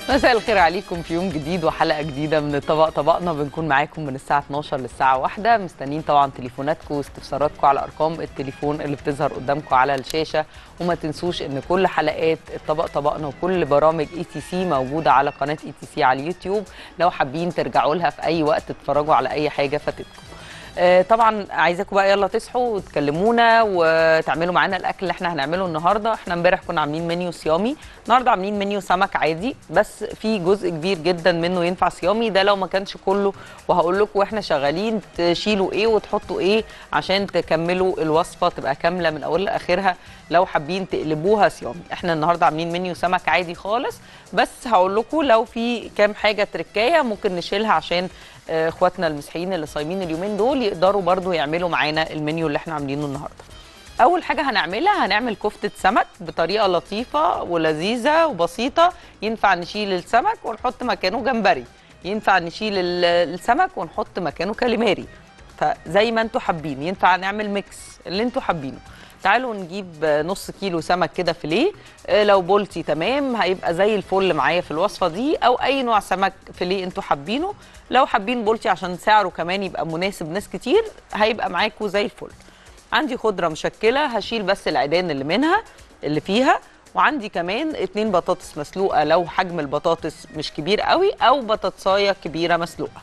مساء الخير عليكم في يوم جديد وحلقه جديده من طبق طبقنا بنكون معاكم من الساعه 12 للساعه 1 مستنيين طبعا تليفوناتكم واستفساراتكم على ارقام التليفون اللي بتظهر قدامكم على الشاشه وما تنسوش ان كل حلقات الطبق طبقنا وكل برامج اي تي سي موجوده على قناه اي تي سي على اليوتيوب لو حابين ترجعوا لها في اي وقت تتفرجوا على اي حاجه فاتتكم آه، طبعا عايزاكم بقى يلا تصحوا وتكلمونا وتعملوا معانا الاكل اللي احنا هنعمله النهارده احنا امبارح كنا عاملين منيو صيامي النهارده عاملين منيو سمك عادي بس في جزء كبير جدا منه ينفع صيامي ده لو ما كانش كله وهقول لكم واحنا شغالين تشيلوا ايه وتحطوا ايه عشان تكملوا الوصفه تبقى كامله من اولها لاخرها لو حابين تقلبوها صيامي احنا النهارده عاملين منيو سمك عادي خالص بس هقول لكم لو في كام حاجه تركايه ممكن نشيلها عشان آه، اخواتنا المسيحيين اللي صايمين اليومين دول يقدروا برضو يعملوا معانا المنيو اللي احنا عاملينه النهارده اول حاجه هنعملها هنعمل كفته سمك بطريقه لطيفه ولذيذه وبسيطه ينفع نشيل السمك ونحط مكانه جمبري ينفع نشيل ال- السمك ونحط مكانه كاليماري فزي ما انتوا حابين ينفع نعمل ميكس اللي انتوا حابينه تعالوا نجيب آه، نص كيلو سمك كده فيليه آه، لو بولتي تمام هيبقى زي الفل معايا في الوصفه دي او اي نوع سمك فيليه انتوا حابينه لو حابين بولتي عشان سعره كمان يبقى مناسب ناس كتير هيبقى معاكوا زي الفل عندي خضره مشكله هشيل بس العيدان اللي منها اللي فيها وعندي كمان اتنين بطاطس مسلوقه لو حجم البطاطس مش كبير قوي او بطاطسايه كبيره مسلوقه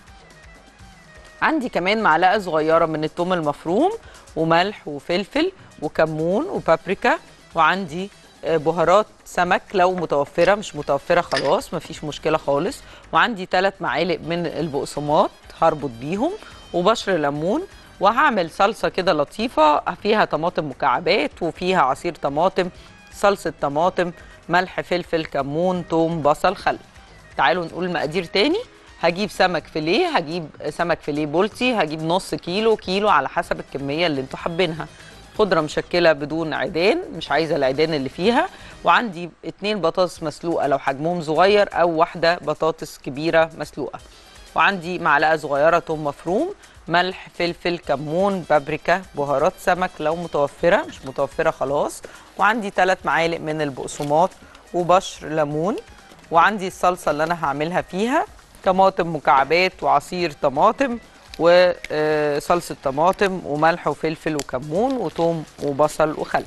عندي كمان معلقه صغيره من الثوم المفروم وملح وفلفل وكمون وبابريكا وعندي آه، بهارات سمك لو متوفره مش متوفره خلاص مفيش مشكله خالص وعندي ثلاث معالق من البقسماط هربط بيهم وبشر ليمون وهعمل صلصه كده لطيفه فيها طماطم مكعبات وفيها عصير طماطم صلصه طماطم ملح فلفل كمون توم بصل خل تعالوا نقول مقادير تاني هجيب سمك فيليه هجيب سمك فيليه بولتي هجيب نص كيلو كيلو على حسب الكميه اللي انتوا حابينها خضره مشكله بدون عيدان مش عايزه العيدان اللي فيها وعندي اتنين بطاطس مسلوقه لو حجمهم صغير او واحده بطاطس كبيره مسلوقه وعندي معلقه صغيره توم مفروم ملح فلفل كمون بابريكا بهارات سمك لو متوفره مش متوفره خلاص وعندي ثلاث معالق من البقسماط وبشر ليمون وعندي الصلصه اللي انا هعملها فيها طماطم مكعبات وعصير طماطم وصلصه طماطم وملح وفلفل وكمون وثوم وبصل وخل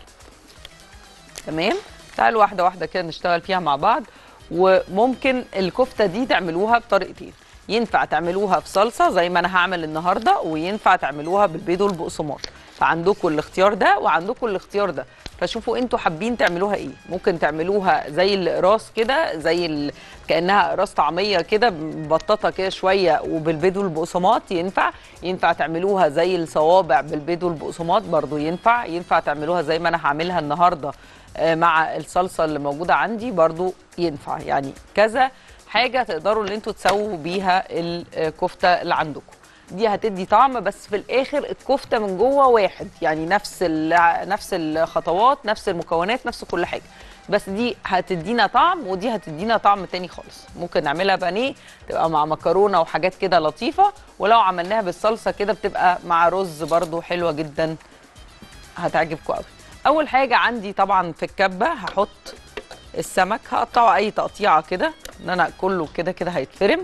تمام تعالوا واحده واحده كده نشتغل فيها مع بعض وممكن الكفته دي تعملوها بطريقتين ينفع تعملوها في صلصه زي ما انا هعمل النهارده وينفع تعملوها بالبيض والبقسماط فعندكم الاختيار ده وعندكم الاختيار ده فشوفوا انتوا حابين تعملوها ايه ممكن تعملوها زي الاقراص كده زي ال... كانها اقراص طعميه كده مبططه كده شويه وبالبيض والبقسماط ينفع ينفع تعملوها زي الصوابع بالبيض والبقسماط برضو ينفع ينفع تعملوها زي ما انا هعملها النهارده آه، مع الصلصه اللي موجوده عندي برضو ينفع يعني كذا حاجه تقدروا ان انتوا تسووا بيها الكفته اللي عندكم دي هتدي طعم بس في الاخر الكفته من جوه واحد يعني نفس ال- نفس الخطوات نفس المكونات نفس كل حاجه بس دي هتدينا طعم ودي هتدينا طعم تاني خالص ممكن نعملها بانيه تبقى مع مكرونه وحاجات كده لطيفه ولو عملناها بالصلصه كده بتبقى مع رز برضو حلوه جدا هتعجبكم قوي اول حاجه عندي طبعا في الكبه هحط السمك هقطعه اي تقطيعه كده ان انا كله كده كده هيتفرم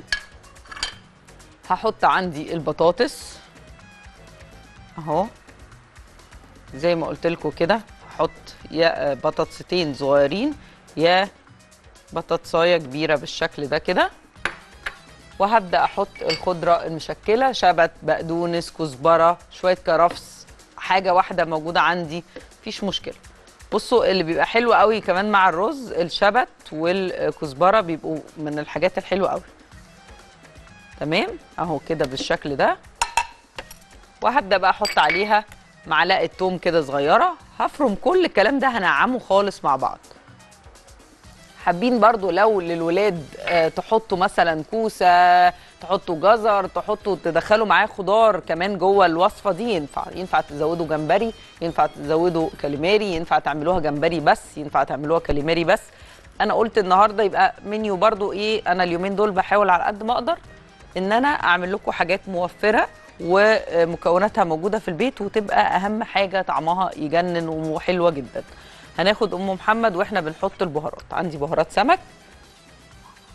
هحط عندي البطاطس اهو زي ما قلت لكم كده هحط يا بطاطستين صغيرين يا بطاطسايه كبيره بالشكل ده كده وهبدا احط الخضره المشكله شبت بقدونس كزبره شويه كرفس حاجه واحده موجوده عندي مفيش مشكله بصوا اللي بيبقى حلو قوي كمان مع الرز الشبت والكزبره بيبقوا من الحاجات الحلوه قوي تمام اهو كده بالشكل ده وهبدا بقى احط عليها معلقه توم كده صغيره هفرم كل الكلام ده هنعمه خالص مع بعض حابين برضو لو للولاد آه، تحطوا مثلا كوسه تحطوا جزر تحطوا تدخلوا معاه خضار كمان جوه الوصفه دي ينفع ينفع تزودوا جمبري ينفع تزودوا كاليماري ينفع تعملوها جمبري بس ينفع تعملوها كاليماري بس انا قلت النهارده يبقى منيو برضو ايه انا اليومين دول بحاول على قد ما اقدر ان انا اعمل لكم حاجات موفره ومكوناتها موجوده في البيت وتبقى اهم حاجه طعمها يجنن وحلوه جدا هناخد ام محمد واحنا بنحط البهارات عندي بهارات سمك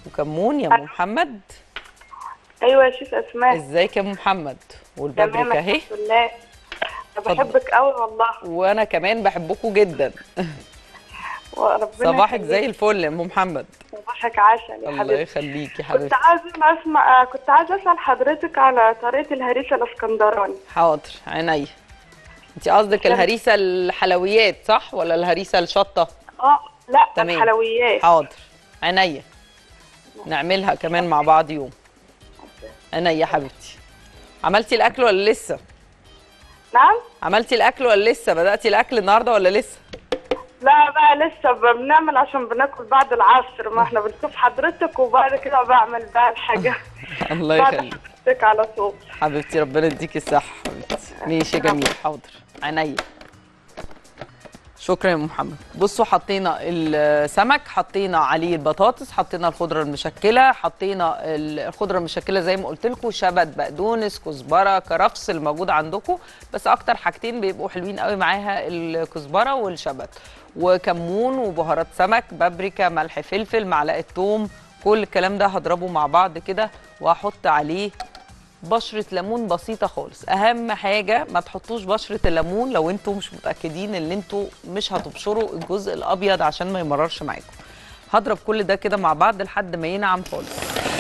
وكمون يا ام محمد ايوه يا شيف اسماء ازيك يا ام محمد والبابريكا تمام اهي الحمد لله انا اتفضل. بحبك قوي والله وانا كمان بحبكم جدا وربنا صباحك يخليك. زي الفل يا ام محمد صباحك عسل يا الله حبيبتي يخليكي كنت حبيبتي عايزه اسمع كنت عايزه اسال حضرتك على طريقه الهريسه الاسكندراني حاضر عينيا انت قصدك الهريسه الحلويات صح ولا الهريسه الشطه اه لا تمام. الحلويات حاضر عينيا نعملها كمان مع بعض يوم عينيا يا حبيبتي عملتي الاكل ولا لسه نعم عملتي الاكل ولا لسه بداتي الاكل النهارده ولا لسه لا بقى لسه بنعمل عشان بناكل بعد العصر ما احنا بنشوف حضرتك وبعد كده بعمل بقى الحاجه الله بعد يخليك حضرتك على طول حبيبتي ربنا يديكي الصحه حبيبتي ماشي يا جميل حاضر عينيا شكرا يا أم محمد بصوا حطينا السمك حطينا عليه البطاطس حطينا الخضره المشكله حطينا الخضره المشكله زي ما قلت لكم شبت بقدونس كزبره كرفس الموجود عندكم بس اكتر حاجتين بيبقوا حلوين قوي معاها الكزبره والشبت وكمون وبهارات سمك بابريكا ملح فلفل معلقه ثوم كل الكلام ده هضربه مع بعض كده وهحط عليه بشرة ليمون بسيطة خالص أهم حاجة ما تحطوش بشرة الليمون لو انتوا مش متأكدين ان انتوا مش هتبشروا الجزء الأبيض عشان ما يمررش معاكم هضرب كل ده كده مع بعض لحد ما ينعم خالص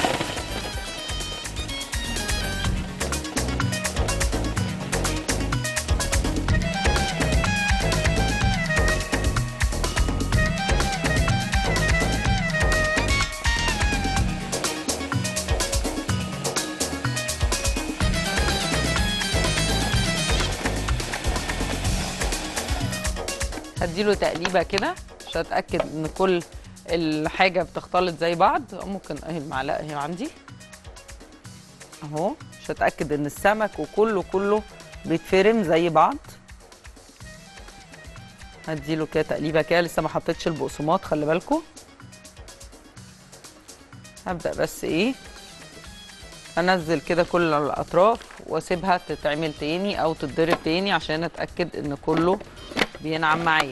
هديله تقليبه كده عشان اتاكد ان كل الحاجه بتختلط زي بعض ممكن اهي المعلقه اهي عندي اهو عشان اتاكد ان السمك وكله كله بيتفرم زي بعض هديله كده تقليبه كده لسه ما حطيتش البقسماط خلي بالكم هبدا بس ايه انزل كده كل الاطراف واسيبها تتعمل تاني او تتضرب تاني عشان اتاكد ان كله بينعم معايا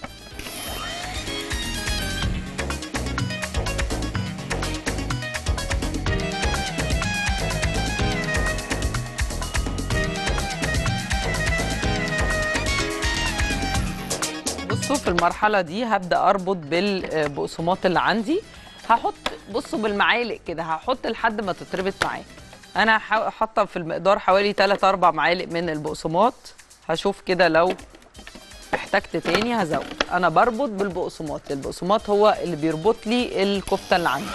بصوا في المرحلة دي هبدأ أربط بالبقسماط اللي عندي هحط بصوا بالمعالق كده هحط لحد ما تتربط معايا أنا حا- حاطة في المقدار حوالي 3 4 معالق من البقسماط هشوف كده لو احتجت تاني هزود انا بربط بالبقسماط البقسماط هو اللي بيربط لي الكفته اللي عندي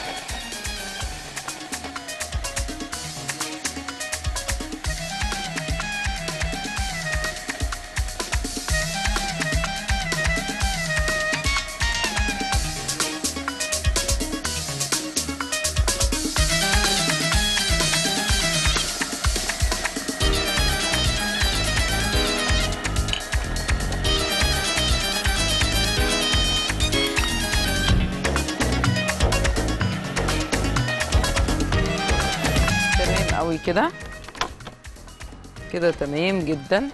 تمام قوي كده كده تمام جدا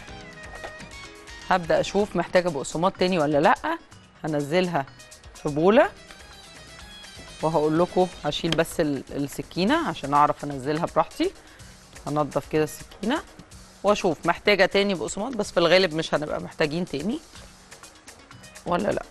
هبدا اشوف محتاجه بقسماط تاني ولا لا هنزلها في بوله وهقول لكم هشيل بس ال- السكينه عشان اعرف انزلها براحتي هنضف كده السكينه واشوف محتاجه تاني بقسماط بس في الغالب مش هنبقى محتاجين تاني ولا لا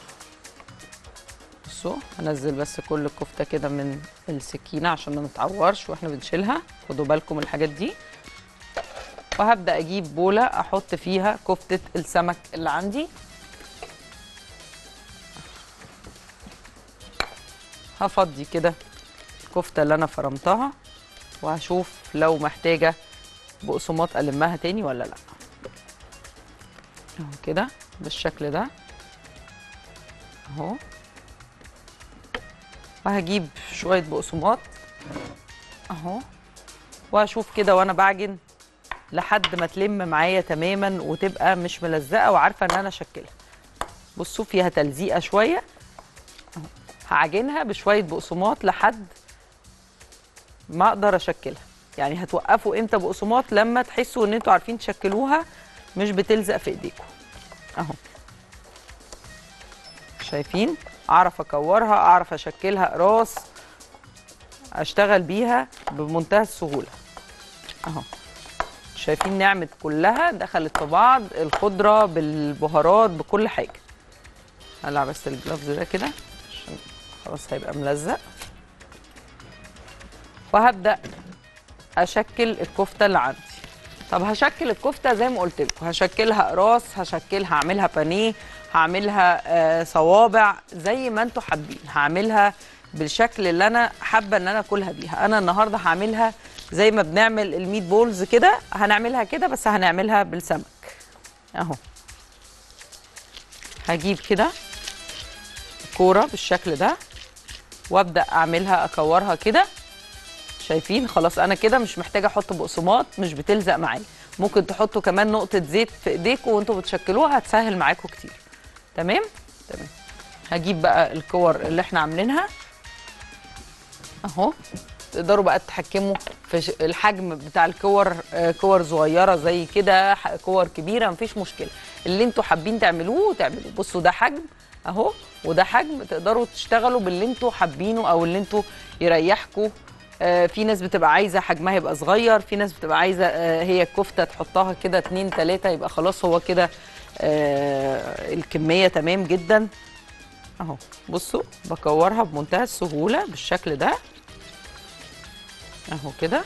بصوا هنزل بس كل الكفته كده من السكينه عشان ما نتعورش واحنا بنشيلها خدوا بالكم من الحاجات دي وهبدا اجيب بوله احط فيها كفته السمك اللي عندي هفضي كده الكفته اللي انا فرمتها وهشوف لو محتاجه بقسماط المها تاني ولا لا اهو كده بالشكل ده اهو وهجيب شويه بقسماط اهو وهشوف كده وانا بعجن لحد ما تلم معايا تماما وتبقى مش ملزقه وعارفه ان انا اشكلها بصوا فيها تلزيقه شويه أهو. هعجنها بشويه بقسماط لحد ما اقدر اشكلها يعني هتوقفوا امتى بقسماط لما تحسوا ان انتوا عارفين تشكلوها مش بتلزق في ايديكم اهو شايفين اعرف اكورها اعرف اشكلها اقراص اشتغل بيها بمنتهى السهوله اهو شايفين نعمة كلها دخلت في بعض الخضرة بالبهارات بكل حاجة هلع بس الجلافز ده كده عشان خلاص هيبقى ملزق وهبدأ أشكل الكفتة اللي عندي طب هشكل الكفتة زي ما قلت لكم هشكلها قراص هشكلها هعملها بانيه هعملها آه صوابع زي ما انتوا حابين هعملها بالشكل اللي انا حابه ان انا اكلها بيها انا النهارده هعملها زي ما بنعمل الميت بولز كده هنعملها كده بس هنعملها بالسمك اهو هجيب كده كوره بالشكل ده وابدا اعملها اكورها كده شايفين خلاص انا كده مش محتاجه احط بقسماط مش بتلزق معايا ممكن تحطوا كمان نقطه زيت في ايديكم وانتوا بتشكلوها هتسهل معاكم كتير تمام تمام هجيب بقى الكور اللي احنا عاملينها اهو تقدروا بقى تتحكموا في ش- الحجم بتاع الكور آه، كور صغيره زي كده ح- كور كبيره مفيش مشكله اللي انتوا حابين تعملوه تعملوه بصوا ده حجم اهو وده حجم تقدروا تشتغلوا باللي انتوا حابينه او اللي انتوا يريحكم آه، في ناس بتبقى عايزه حجمها يبقى صغير في ناس بتبقى عايزه آه، هي الكفته تحطها كده اتنين تلاته يبقى خلاص هو كده آه، الكميه تمام جدا اهو بصوا بكورها بمنتهى السهوله بالشكل ده اهو كده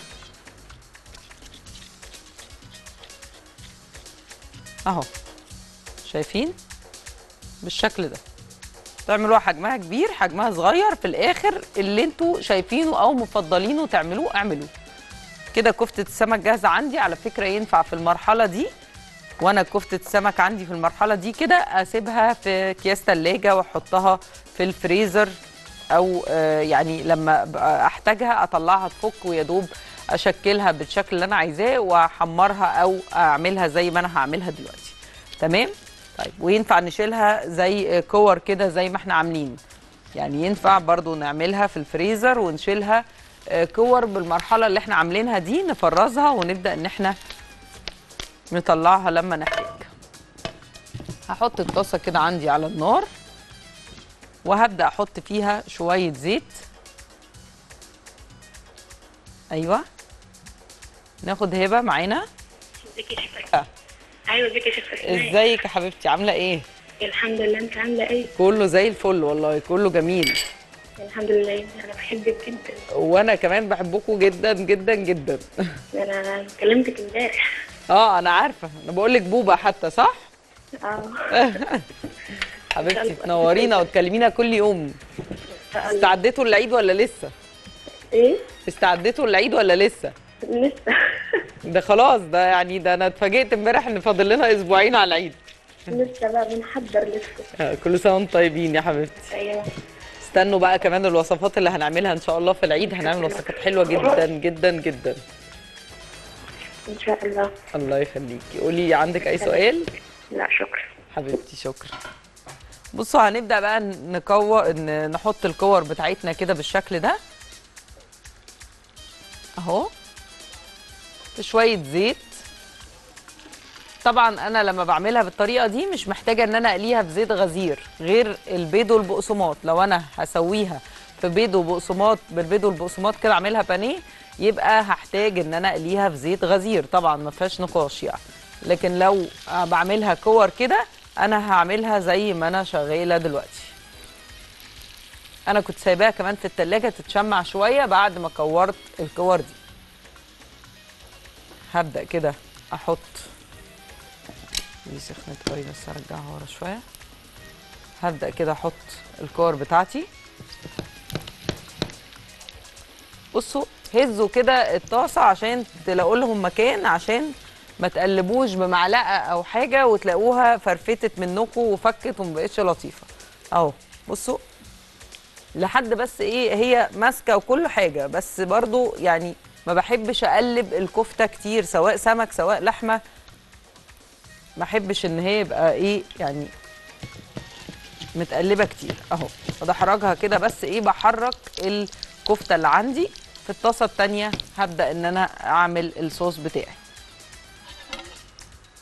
اهو شايفين بالشكل ده تعملوها حجمها كبير حجمها صغير في الاخر اللي انتوا شايفينه او مفضلينه تعملوه اعملوه كده كفتة السمك جاهزة عندي على فكرة ينفع في المرحلة دي وانا كفتة السمك عندي في المرحلة دي كده اسيبها في اكياس تلاجة واحطها في الفريزر او آه، يعني لما أبقى احتاجها اطلعها تفك ويا دوب اشكلها بالشكل اللي انا عايزاه واحمرها او اعملها زي ما انا هعملها دلوقتي تمام طيب وينفع نشيلها زي كور كده زي ما احنا عاملين يعني ينفع برضو نعملها في الفريزر ونشيلها آه، كور بالمرحله اللي احنا عاملينها دي نفرزها ونبدا ان احنا نطلعها لما نحتاج هحط الطاسه كده عندي على النار وهبدا احط فيها شويه زيت ايوه ناخد هبه معانا ازيك يا شيخ آه. ايوه ازيك يا شيخ اسماء ازيك يا حبيبتي عامله ايه الحمد لله انت عامله ايه كله زي الفل والله كله جميل الحمد لله انا بحبك جدا وانا كمان بحبكم جدا جدا جدا انا كلمتك امبارح اه انا عارفه انا بقول لك بوبه حتى صح اه حبيبتي تنورينا وتكلمينا كل يوم استعديتوا للعيد ولا لسه ايه استعديتوا للعيد ولا لسه لسه ده خلاص ده يعني ده انا اتفاجئت امبارح ان فاضل لنا اسبوعين على العيد لسه بقى بنحضر لسه آه، كل سنه وانتم طيبين يا حبيبتي ايوه استنوا بقى كمان الوصفات اللي هنعملها ان شاء الله في العيد هنعمل وصفات حلوه جدا جدا جدا ان شاء الله الله يخليكي قولي عندك اي سؤال لا شكرا حبيبتي شكرا بصوا هنبدا بقى نكور ن- نحط الكور بتاعتنا كده بالشكل ده اهو في شويه زيت طبعا انا لما بعملها بالطريقه دي مش محتاجه ان انا اقليها في زيت غزير غير البيض والبقسماط لو انا هسويها في بيض وبقسماط بالبيض والبقسماط كده اعملها بانيه يبقى هحتاج ان انا اقليها في زيت غزير طبعا ما فيهاش نقاش يعني لكن لو بعملها كور كده انا هعملها زي ما انا شغاله دلوقتي انا كنت سايباها كمان في التلاجة تتشمع شويه بعد ما كورت الكور دي هبدا كده احط دي سخنت قوي بس ارجعها ورا شويه هبدا كده احط الكور بتاعتي بصوا هزوا كده الطاسه عشان تلاقوا لهم مكان عشان ما تقلبوش بمعلقه او حاجه وتلاقوها فرفتت منكم وفكت ومبقتش لطيفه اهو بصوا لحد بس ايه هي ماسكه وكل حاجه بس برضو يعني ما بحبش اقلب الكفته كتير سواء سمك سواء لحمه ما احبش ان هي يبقى ايه يعني متقلبه كتير اهو بدحرجها كده بس ايه بحرك الكفته اللي عندي في الطاسه التانية هبدا ان انا اعمل الصوص بتاعي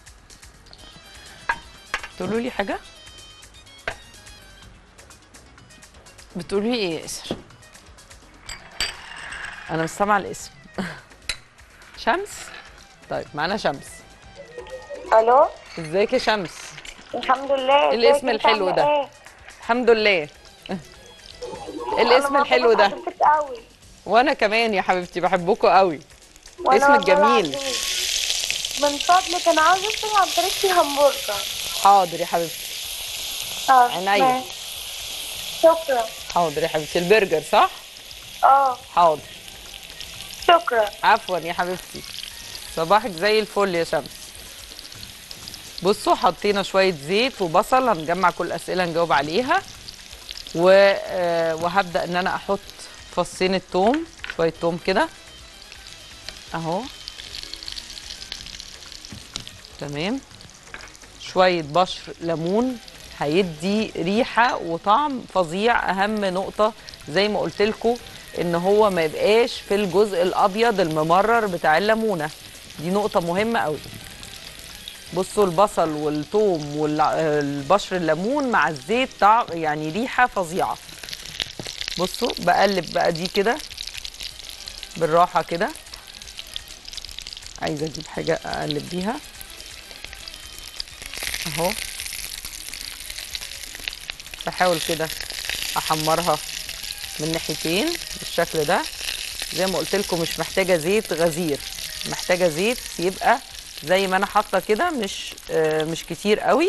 تقولوا لي حاجه بتقولي ايه يا اسر انا مش سامعه الاسم شمس طيب معانا شمس الو ازيك يا شمس الحمد لله إيه الاسم ازيك انت الحلو عاملة ده؟ ايه؟ الحمد لله إيه الاسم أنا الحلو مبسوطة ده بحضرتك قوي وانا كمان يا حبيبتي بحبكوا قوي وأنا اسمك والله جميل. العظيم. من فضلك انا عاوزه اسال عن طريقه الهمبرجر حاضر يا حبيبتي اه عينيا. ماشي. شكرا حاضر يا حبيبتي البرجر صح اه حاضر شكرا عفوا يا حبيبتي صباحك زي الفل يا شمس بصوا حطينا شوية زيت وبصل هنجمع كل الأسئلة نجاوب عليها و... آه، وهبدأ إن أنا أحط فصين التوم شوية توم كده أهو تمام شوية بشر ليمون هيدي ريحة وطعم فظيع أهم نقطة زي ما قلت لكم إن هو ما يبقاش في الجزء الأبيض الممرر بتاع الليمونة دي نقطة مهمة قوي بصوا البصل والثوم والبشر الليمون مع الزيت طعم يعني ريحة فظيعة بصوا بقلب بقى دي كده بالراحة كده عايزة اجيب حاجة اقلب بيها اهو بحاول كده احمرها من ناحيتين بالشكل ده زي ما قلت لكم مش محتاجه زيت غزير محتاجه زيت يبقى زي ما انا حاطه كده مش آه مش كتير قوي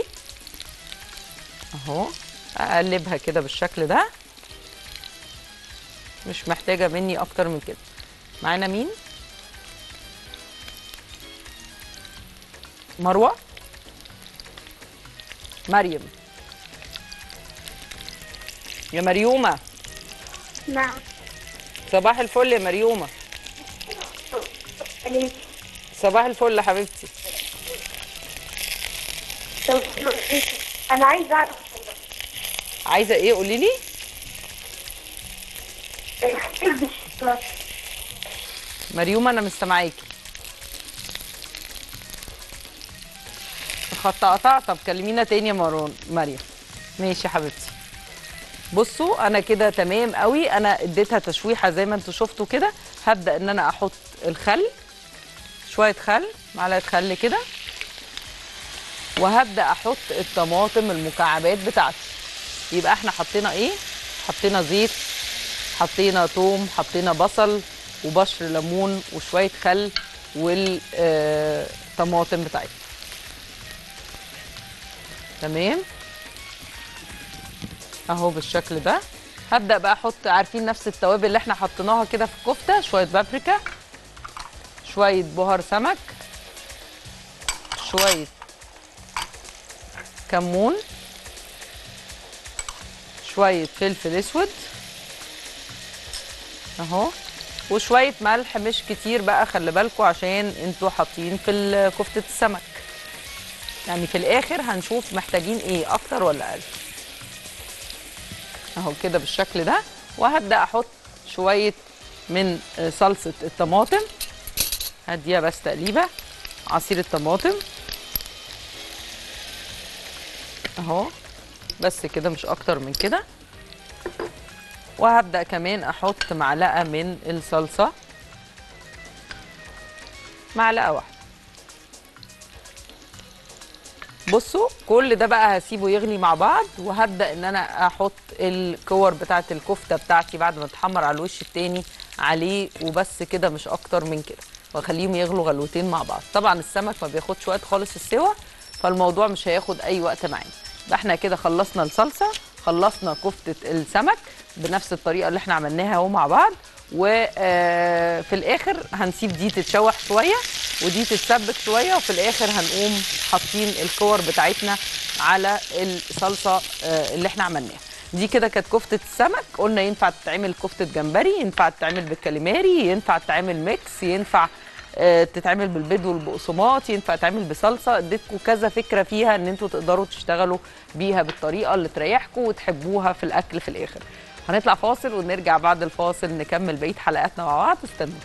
اهو اقلبها كده بالشكل ده مش محتاجه مني اكتر من كده معانا مين مروه مريم يا مريومه نعم صباح الفل يا مريومه صباح الفل يا حبيبتي انا عايزه اعرف عايزه ايه قولي لي مريومه انا مش سامعاكي الخط قطع طب كلمينا تاني يا مرون مريم ماشي يا حبيبتي بصوا انا كده تمام قوي انا اديتها تشويحه زي ما انتوا شفتوا كده هبدا ان انا احط الخل شويه خل معلقه خل كده وهبدا احط الطماطم المكعبات بتاعتي يبقى احنا حطينا ايه حطينا زيت حطينا توم حطينا بصل وبشر ليمون وشويه خل والطماطم بتاعتنا تمام اهو بالشكل ده هبدا بقى احط عارفين نفس التوابل اللي احنا حطيناها كده في الكفته شويه بابريكا شويه بهار سمك شويه كمون شويه فلفل اسود اهو وشويه ملح مش كتير بقى خلي بالكم عشان انتوا حاطين في ال- كفته السمك يعني في الاخر هنشوف محتاجين ايه اكتر ولا اقل اهو كده بالشكل ده وهبدا احط شويه من آه، صلصه الطماطم هديها بس تقليبه عصير الطماطم اهو بس كده مش اكتر من كده وهبدا كمان احط معلقه من الصلصه معلقه واحده بصوا كل ده بقى هسيبه يغلي مع بعض وهبدا ان انا احط الكور بتاعه الكفته بتاعتي بعد ما تحمر على الوش التاني عليه وبس كده مش اكتر من كده واخليهم يغلوا غلوتين مع بعض طبعا السمك ما بياخدش وقت خالص السوا فالموضوع مش هياخد اي وقت معانا يبقى احنا كده خلصنا الصلصه خلصنا كفته السمك بنفس الطريقه اللي احنا عملناها اهو مع بعض وفي الاخر هنسيب دي تتشوح شويه ودي تتسبك شويه وفي الاخر هنقوم حاطين الكور بتاعتنا على الصلصه آه، اللي احنا عملناها دي كده كانت كفته السمك قلنا ينفع تتعمل كفته جمبري ينفع تتعمل بالكاليماري ينفع تتعمل ميكس ينفع آه، تتعمل بالبيض والبقسماط ينفع تتعمل بصلصه اديتكم كذا فكره فيها ان انتوا تقدروا تشتغلوا بيها بالطريقه اللي تريحكم وتحبوها في الاكل في الاخر هنطلع فاصل ونرجع بعد الفاصل نكمل بقيه حلقاتنا مع بعض استنوا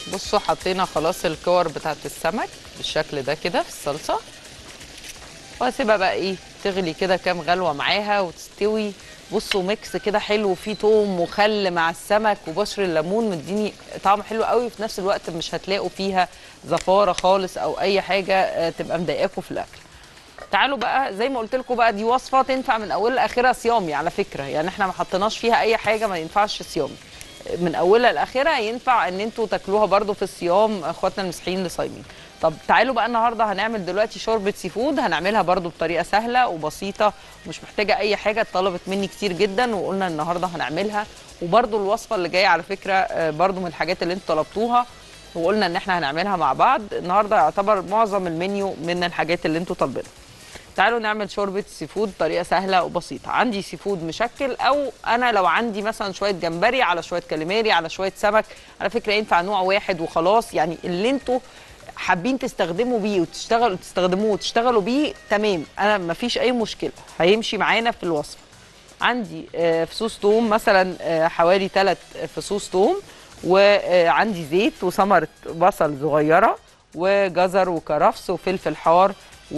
بصوا حطينا خلاص الكور بتاعت السمك بالشكل ده كده في الصلصه وهسيبها بقى ايه تغلي كده كام غلوه معاها وتستوي بصوا ميكس كده حلو فيه توم وخل مع السمك وبشر الليمون مديني طعم حلو قوي وفي نفس الوقت مش هتلاقوا فيها زفاره خالص او اي حاجه آه، تبقى مضايقاكم في الاكل تعالوا بقى زي ما قلت لكم بقى دي وصفه تنفع من اولها لاخرها صيامي على فكره يعني احنا ما حطيناش فيها اي حاجه ما ينفعش صيامي من اولها لاخرها ينفع ان انتوا تاكلوها برده في الصيام اخواتنا المسيحيين اللي صايمين طب تعالوا بقى النهارده هنعمل دلوقتي شوربه سي فود هنعملها برده بطريقه سهله وبسيطه ومش محتاجه اي حاجه اتطلبت مني كتير جدا وقلنا النهارده هنعملها وبرده الوصفه اللي جايه على فكره آه، برده من الحاجات اللي انتوا طلبتوها وقلنا ان احنا هنعملها مع بعض النهارده يعتبر معظم المنيو من الحاجات اللي انتوا طالبينها تعالوا نعمل شوربه سي فود طريقه سهله وبسيطه عندي سي فود مشكل او انا لو عندي مثلا شويه جمبري على شويه كاليماري على شويه سمك على فكره ينفع نوع واحد وخلاص يعني اللي انتوا حابين تستخدموا بيه وتشتغلوا تستخدموه وتشتغلوا بيه تمام انا مفيش اي مشكله هيمشي معانا في الوصفه عندي آه، فصوص توم مثلا آه، حوالي ثلاث فصوص توم وعندي زيت وثمره بصل صغيره وجزر وكرفس وفلفل حار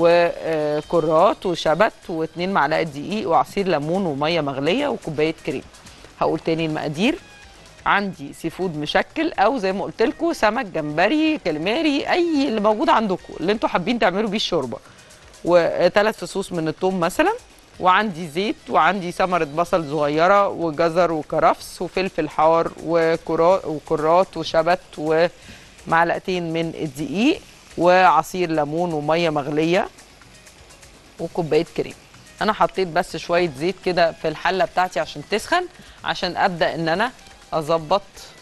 وكرات وشبت واتنين معلقه دقيق وعصير ليمون وميه مغليه وكوبايه كريم هقول تاني المقادير عندي سي فود مشكل او زي ما قلت لكم سمك جمبري كاليماري اي اللي موجود عندكم اللي انتوا حابين تعملوا بيه الشوربه وثلاث فصوص من الثوم مثلا وعندي زيت وعندي ثمرة بصل صغيرة وجزر وكرفس وفلفل حار وكرا- وكرات وشبت ومعلقتين من الدقيق وعصير ليمون ومية مغلية وكوباية كريم انا حطيت بس شوية زيت كده في الحلة بتاعتي عشان تسخن عشان ابدأ ان انا اظبط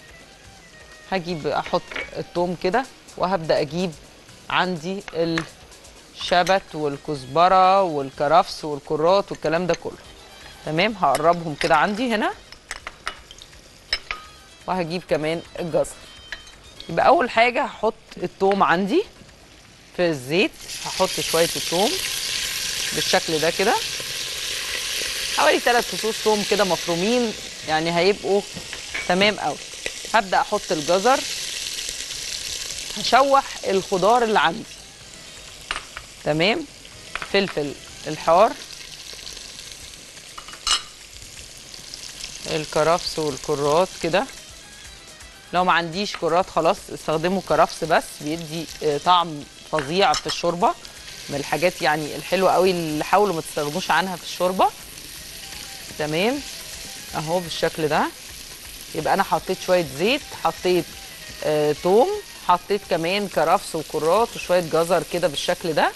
هجيب احط التوم كده وهبدأ اجيب عندي الشبت والكزبرة والكرفس والكرات والكلام ده كله تمام هقربهم كده عندي هنا وهجيب كمان الجزر يبقى اول حاجة هحط التوم عندي في الزيت هحط شوية التوم بالشكل ده كده حوالي ثلاث فصوص توم كده مفرومين يعني هيبقوا تمام قوي هبدأ احط الجزر هشوح الخضار اللي عندي تمام فلفل الحار الكرفس والكرات كده لو ما عنديش كرات خلاص استخدموا كرفس بس بيدي آه، طعم فظيع في الشوربه من الحاجات يعني الحلوه قوي اللي حاولوا ما تستخدموش عنها في الشوربه تمام اهو بالشكل ده يبقى انا حطيت شويه زيت حطيت آه توم حطيت كمان كرفس وكرات وشويه جزر كده بالشكل ده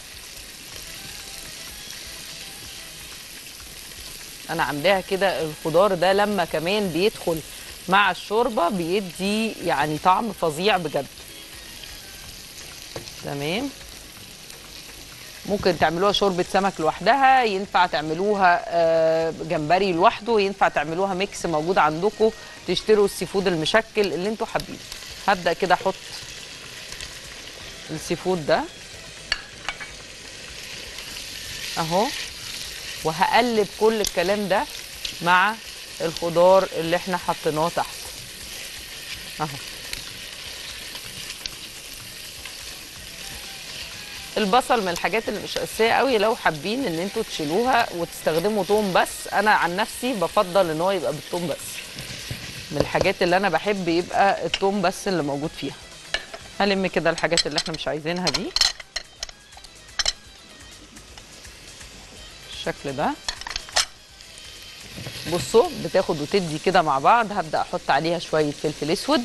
انا عاملاها كده الخضار ده لما كمان بيدخل مع الشوربه بيدي يعني طعم فظيع بجد تمام ممكن تعملوها شوربه سمك لوحدها ينفع تعملوها آه، جمبري لوحده ينفع تعملوها ميكس موجود عندكم تشتروا السي فود المشكل اللي انتوا حابينه هبدا كده احط السي فود ده اهو وهقلب كل الكلام ده مع الخضار اللي احنا حطيناه تحت اهو البصل من الحاجات اللي مش اساسيه قوي لو حابين ان انتوا تشيلوها وتستخدموا توم بس انا عن نفسي بفضل ان هو يبقى بالثوم بس من الحاجات اللي انا بحب يبقى الثوم بس اللي موجود فيها هلم كده الحاجات اللي احنا مش عايزينها دي بالشكل ده بصوا بتاخد وتدي كده مع بعض هبدا احط عليها شويه فلفل اسود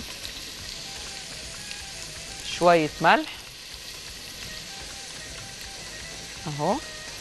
شويه ملح اهو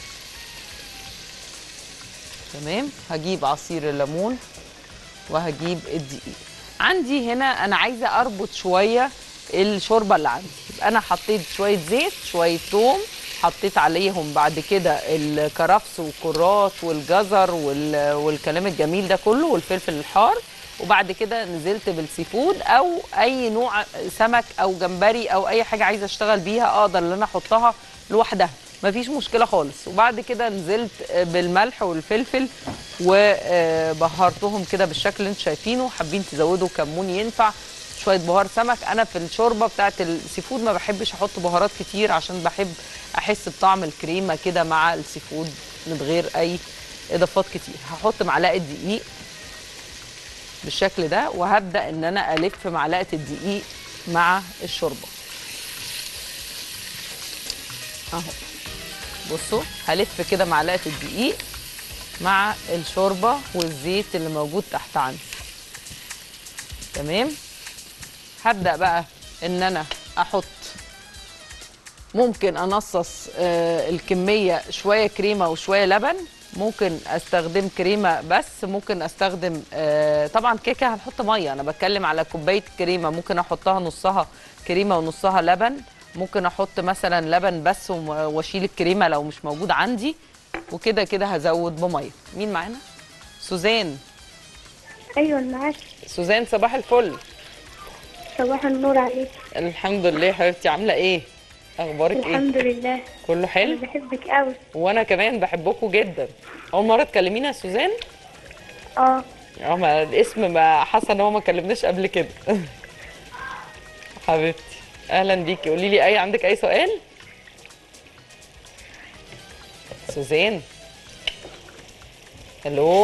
تمام هجيب عصير الليمون وهجيب الدقيق عندي هنا انا عايزه اربط شويه الشوربه اللي عندي يبقى انا حطيت شويه زيت شويه ثوم حطيت عليهم بعد كده الكرفس والكرات والجزر وال... والكلام الجميل ده كله والفلفل الحار وبعد كده نزلت بالسي فود او اي نوع سمك او جمبري او اي حاجه عايزه اشتغل بيها اقدر ان انا احطها لوحدها مفيش مشكله خالص وبعد كده نزلت بالملح والفلفل وبهرتهم كده بالشكل اللي انتم شايفينه حابين تزودوا كمون ينفع شويه بهار سمك انا في الشوربه بتاعه السي فود ما بحبش احط بهارات كتير عشان بحب احس بطعم الكريمه كده مع السي فود من غير اي اضافات كتير هحط معلقه دقيق بالشكل ده وهبدا ان انا الف معلقه الدقيق مع الشوربه اهو بصوا هلف كده معلقه الدقيق مع الشوربه والزيت اللي موجود تحت عندي تمام هبدا بقى ان انا احط ممكن انصص آه، الكميه شويه كريمه وشويه لبن ممكن استخدم كريمه بس ممكن استخدم آه، طبعا كيكه هنحط ميه انا بتكلم على كوبايه كريمه ممكن احطها نصها كريمه ونصها لبن ممكن احط مثلا لبن بس وم- واشيل الكريمه لو مش موجود عندي وكده كده هزود بميه مين معانا سوزان ايوه معاك سوزان صباح الفل صباح النور عليك الحمد لله يا حبيبتي عامله ايه اخبارك ايه الحمد لله كله انا حلو بحبك قوي وانا كمان بحبكم جدا اول مره تكلمينا يا سوزان اه اه ما الاسم ما حاسه ان هو ما كلمناش قبل كده حبيبتي اهلا بيكي قولي لي اي عندك اي سؤال سوزان الو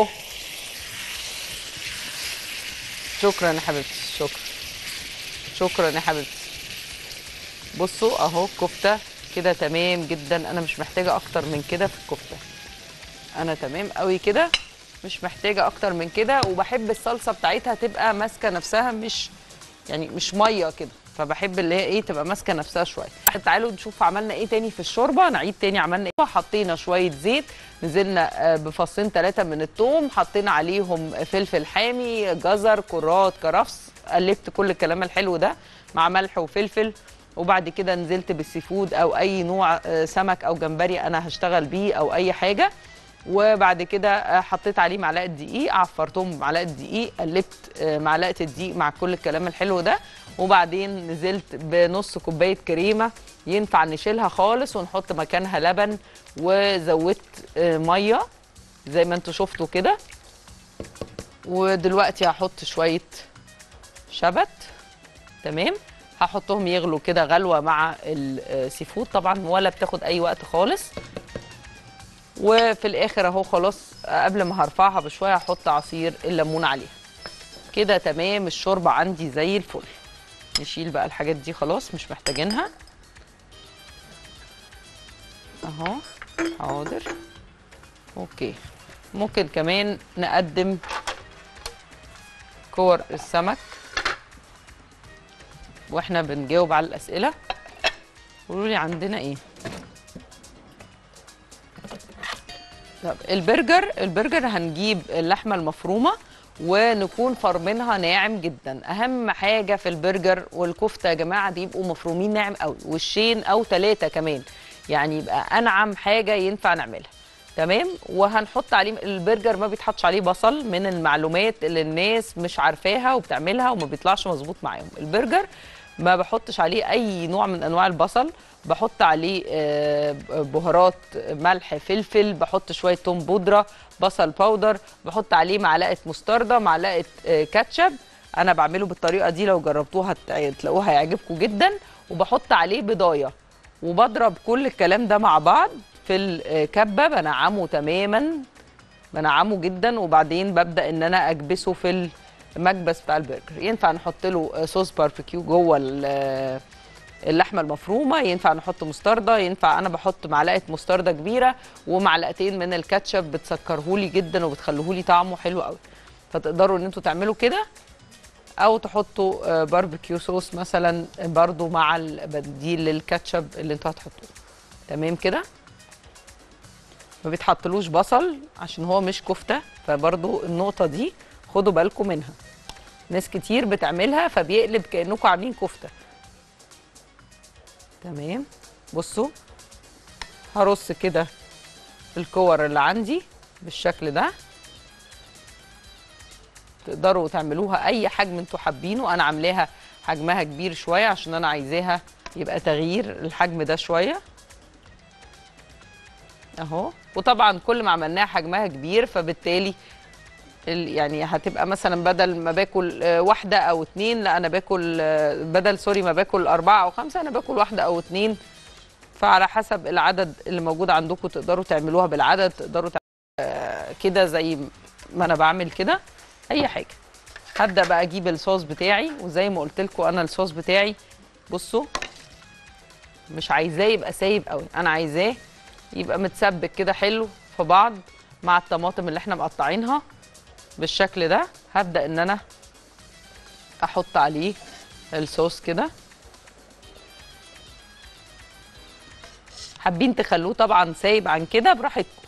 شكرا يا حبيبتي شكرا شكرا يا حبيبتي بصوا اهو كفته كده تمام جدا انا مش محتاجه اكتر من كده في الكفته انا تمام قوي كده مش محتاجه اكتر من كده وبحب الصلصه بتاعتها تبقى ماسكه نفسها مش يعني مش ميه كده فبحب اللي هي ايه تبقى ماسكه نفسها شويه تعالوا نشوف عملنا ايه تاني في الشوربه نعيد تاني عملنا ايه حطينا شويه زيت نزلنا آه، بفصين ثلاثه من الثوم حطينا عليهم فلفل حامي جزر كرات كرفس قلبت كل الكلام الحلو ده مع ملح وفلفل وبعد كده نزلت بالسي فود او اي نوع آه، سمك او جمبري انا هشتغل بيه او اي حاجه وبعد كده آه، حطيت عليه معلقه دقيق عفرتهم بمعلقه دقيق قلبت آه، معلقه الدقيق مع كل الكلام الحلو ده وبعدين نزلت بنص كوبايه كريمه ينفع نشيلها خالص ونحط مكانها لبن وزودت آه، ميه زي ما انتوا شفتوا كده ودلوقتي هحط شويه شبت تمام هحطهم يغلوا كده غلوه مع السي فود طبعا ولا بتاخد اي وقت خالص وفي الاخر اهو خلاص قبل ما هرفعها بشويه هحط عصير الليمون عليها كده تمام الشوربه عندي زي الفل نشيل بقى الحاجات دي خلاص مش محتاجينها اهو حاضر اوكي ممكن كمان نقدم كور السمك واحنا بنجاوب على الاسئله قولوا لي عندنا ايه طب البرجر البرجر هنجيب اللحمه المفرومه ونكون فرمينها ناعم جدا اهم حاجه في البرجر والكفته يا جماعه دي يبقوا مفرومين ناعم قوي وشين او ثلاثه كمان يعني يبقى انعم حاجه ينفع نعملها تمام وهنحط عليه البرجر ما بيتحطش عليه بصل من المعلومات اللي الناس مش عارفاها وبتعملها وما بيطلعش مظبوط معاهم البرجر ما بحطش عليه اي نوع من انواع البصل بحط عليه آه، بهارات ملح فلفل بحط شويه توم بودره بصل باودر بحط عليه معلقه مستردة معلقه آه، كاتشب انا بعمله بالطريقه دي لو جربتوها هت- تلاقوها هيعجبكم جدا وبحط عليه بضايه وبضرب كل الكلام ده مع بعض في الكبه بنعمه تماما بنعمه جدا وبعدين ببدا ان انا اكبسه في المكبس بتاع البرجر ينفع نحط له صوص باربيكيو جوه ال- اللحمه المفرومه ينفع نحط مستردة ينفع انا بحط معلقه مستردة كبيره ومعلقتين من الكاتشب بتسكرهولي جدا وبتخليهولي طعمه حلو قوي فتقدروا ان انتوا تعملوا كده او تحطوا آه، باربيكيو صوص مثلا برضو مع البديل للكاتشب اللي انتوا هتحطوه تمام كده ما بيتحطلوش بصل عشان هو مش كفته فبرضو النقطه دي خدوا بالكم منها ناس كتير بتعملها فبيقلب كانكم عاملين كفته تمام بصوا هرص كده الكور اللي عندي بالشكل ده تقدروا تعملوها اي حجم انتوا حابينه انا عاملاها حجمها كبير شويه عشان انا عايزاها يبقى تغيير الحجم ده شويه اهو وطبعا كل ما عملناها حجمها كبير فبالتالي ال- يعني هتبقى مثلا بدل ما باكل آه، واحده او اتنين لا انا باكل آه، بدل سوري ما باكل اربعه او خمسه انا باكل واحده او اتنين فعلى حسب العدد اللي موجود عندكم تقدروا تعملوها بالعدد تقدروا تع- آه، كده زي ما انا بعمل كده اي حاجه هبدا بقى اجيب الصوص بتاعي وزي ما قلت لكم انا الصوص بتاعي بصوا مش عايزاه يبقى سايب قوي انا عايزاه يبقى متسبك كده حلو في بعض مع الطماطم اللي احنا مقطعينها بالشكل ده هبدا ان انا احط عليه الصوص كده حابين تخلوه طبعا سايب عن كده براحتكم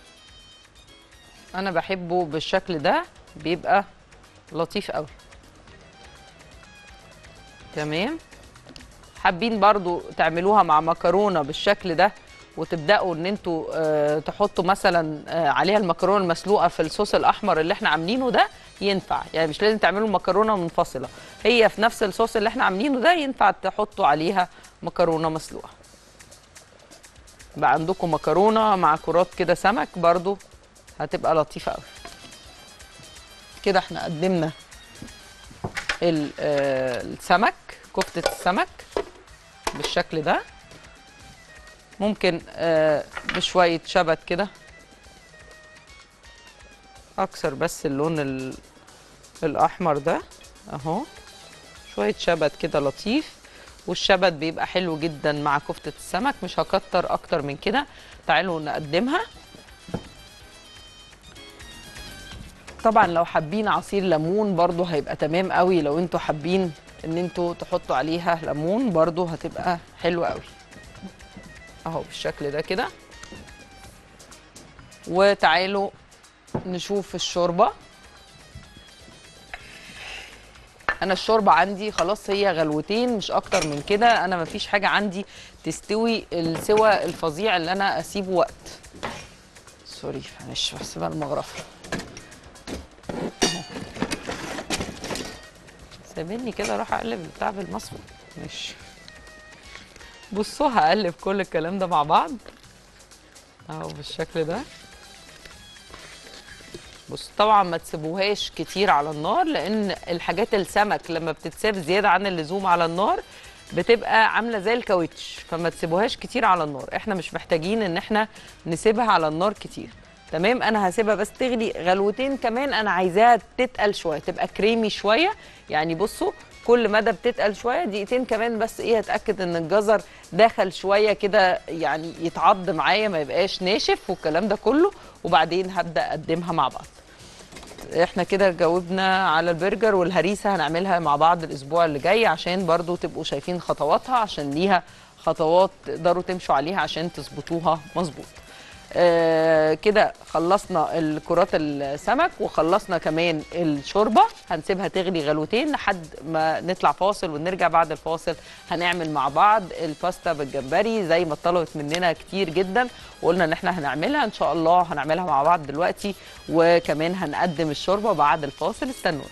انا بحبه بالشكل ده بيبقى لطيف قوي تمام حابين برضو تعملوها مع مكرونه بالشكل ده وتبداوا ان انتوا آه، تحطوا مثلا آه، عليها المكرونه المسلوقه في الصوص الاحمر اللي احنا عاملينه ده ينفع يعني مش لازم تعملوا مكرونه منفصله هي في نفس الصوص اللي احنا عاملينه ده ينفع تحطوا عليها مكرونه مسلوقه بقى عندكم مكرونه مع كرات كده سمك برضو هتبقى لطيفه قوي كده احنا قدمنا ال- آه، السمك كفته السمك بالشكل ده ممكن آه، بشويه شبت كده اكسر بس اللون ال- الاحمر ده اهو شويه شبت كده لطيف والشبت بيبقى حلو جدا مع كفته السمك مش هكتر اكتر من كده تعالوا نقدمها طبعا لو حابين عصير ليمون برضو هيبقى تمام قوي لو انتوا حابين ان انتوا تحطوا عليها ليمون برضو هتبقى حلوه قوي اهو بالشكل ده كده وتعالوا نشوف الشوربه انا الشوربه عندي خلاص هي غلوتين مش اكتر من كده انا مفيش حاجه عندي تستوي السوى الفظيع اللي انا اسيبه وقت سوري معلش بحسبها المغرفه سيبني كده اروح اقلب البتاع بالمصفى ماشي بصوا هقلب كل الكلام ده مع بعض اهو بالشكل ده بص طبعا ما تسيبوهاش كتير على النار لان الحاجات السمك لما بتتساب زياده عن اللزوم على النار بتبقى عامله زي الكاوتش فما تسيبوهاش كتير على النار احنا مش محتاجين ان احنا نسيبها على النار كتير تمام انا هسيبها بس تغلي غلوتين كمان انا عايزاها تتقل شويه تبقى كريمي شويه يعني بصوا كل مدى بتتقل شويه دقيقتين كمان بس ايه اتاكد ان الجزر دخل شويه كده يعني يتعض معايا ما يبقاش ناشف والكلام ده كله وبعدين هبدا اقدمها مع بعض احنا كده جاوبنا على البرجر والهريسه هنعملها مع بعض الاسبوع اللي جاي عشان برضو تبقوا شايفين خطواتها عشان ليها خطوات تقدروا تمشوا عليها عشان تظبطوها مظبوط آه كده خلصنا الكرات السمك وخلصنا كمان الشوربه هنسيبها تغلي غلوتين لحد ما نطلع فاصل ونرجع بعد الفاصل هنعمل مع بعض الباستا بالجمبري زي ما طلبت مننا كتير جدا وقلنا ان احنا هنعملها ان شاء الله هنعملها مع بعض دلوقتي وكمان هنقدم الشوربه بعد الفاصل استنونا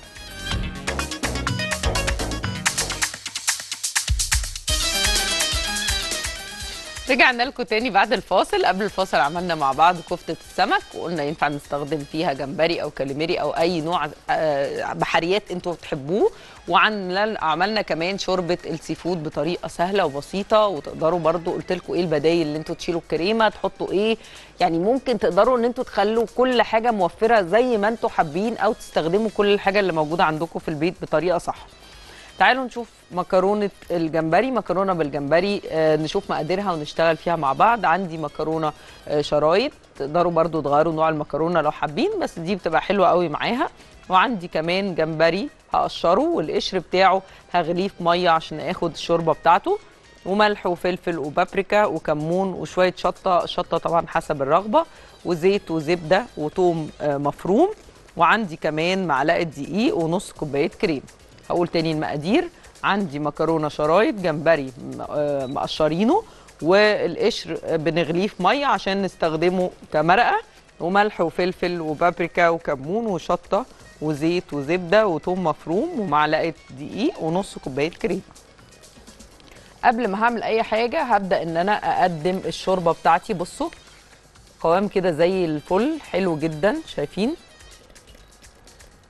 رجعنا لكم تاني بعد الفاصل قبل الفاصل عملنا مع بعض كفتة السمك وقلنا ينفع نستخدم فيها جمبري او كاليميري او اي نوع آه، بحريات انتوا بتحبوه وعملنا عملنا كمان شوربة السي فود بطريقة سهلة وبسيطة وتقدروا برضو قلت لكم ايه البدايل اللي انتوا تشيلوا الكريمة تحطوا ايه يعني ممكن تقدروا ان انتوا تخلوا كل حاجة موفرة زي ما انتوا حابين او تستخدموا كل الحاجة اللي موجودة عندكم في البيت بطريقة صح تعالوا نشوف مكرونة الجمبري مكرونة بالجمبري آه نشوف مقاديرها ونشتغل فيها مع بعض عندي مكرونة آه شرايط تقدروا برضو تغيروا نوع المكرونة لو حابين بس دي بتبقى حلوة قوي معاها وعندي كمان جمبري هقشره والقشر بتاعه هغليه في مية عشان اخد الشوربة بتاعته وملح وفلفل وبابريكا وكمون وشوية شطة شطة طبعا حسب الرغبة وزيت وزبدة وثوم آه مفروم وعندي كمان معلقة دقيق ونص كوباية كريم هقول تاني المقادير عندي مكرونه شرايط جمبري م- آه، مقشرينه والقشر بنغليه في ميه عشان نستخدمه كمرقه وملح وفلفل وبابريكا وكمون وشطه وزيت وزبده وثوم مفروم ومعلقه دقيق ونص كوبايه كريمه قبل ما هعمل اي حاجه هبدا ان انا اقدم الشوربه بتاعتي بصوا قوام كده زي الفل حلو جدا شايفين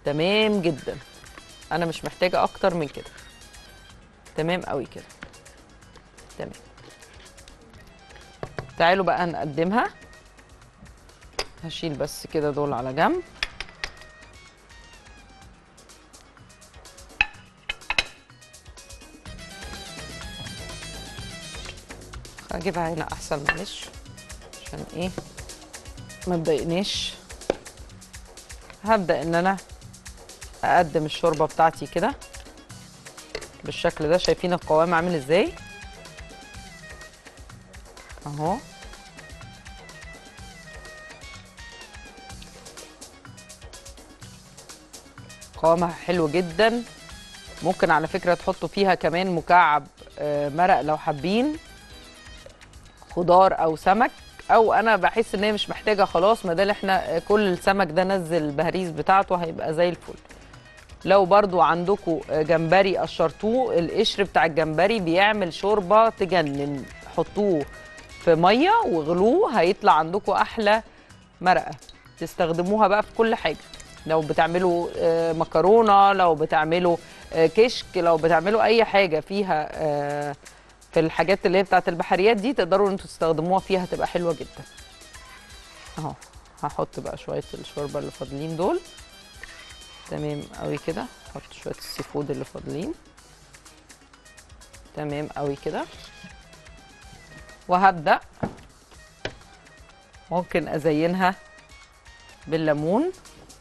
تمام جدا انا مش محتاجه اكتر من كده تمام قوي كده تمام تعالوا بقى نقدمها هشيل بس كده دول على جنب هجيبها هنا احسن معلش عشان ايه ما تضايقناش هبدا ان انا اقدم الشوربه بتاعتي كده بالشكل ده شايفين القوام عامل ازاي اهو قوامها حلو جدا ممكن على فكره تحطوا فيها كمان مكعب آه، مرق لو حابين خضار او سمك او انا بحس ان هي مش محتاجه خلاص ما دام احنا آه، كل السمك ده نزل البهاريز بتاعته هيبقى زي الفل لو برضو عندكم جمبري قشرتوه القشر بتاع الجمبري بيعمل شوربه تجنن حطوه في ميه واغلوه هيطلع عندكم احلى مرقه تستخدموها بقى في كل حاجه لو بتعملوا آه، مكرونه لو بتعملوا آه، كشك لو بتعملوا اي حاجه فيها آه، في الحاجات اللي هي بتاعت البحريات دي تقدروا انتوا تستخدموها فيها هتبقى حلوه جدا اهو هحط بقى شويه الشوربه اللي فاضلين دول تمام قوي كده احط شويه السي فود اللي فاضلين تمام قوي كده وهبدا ممكن ازينها بالليمون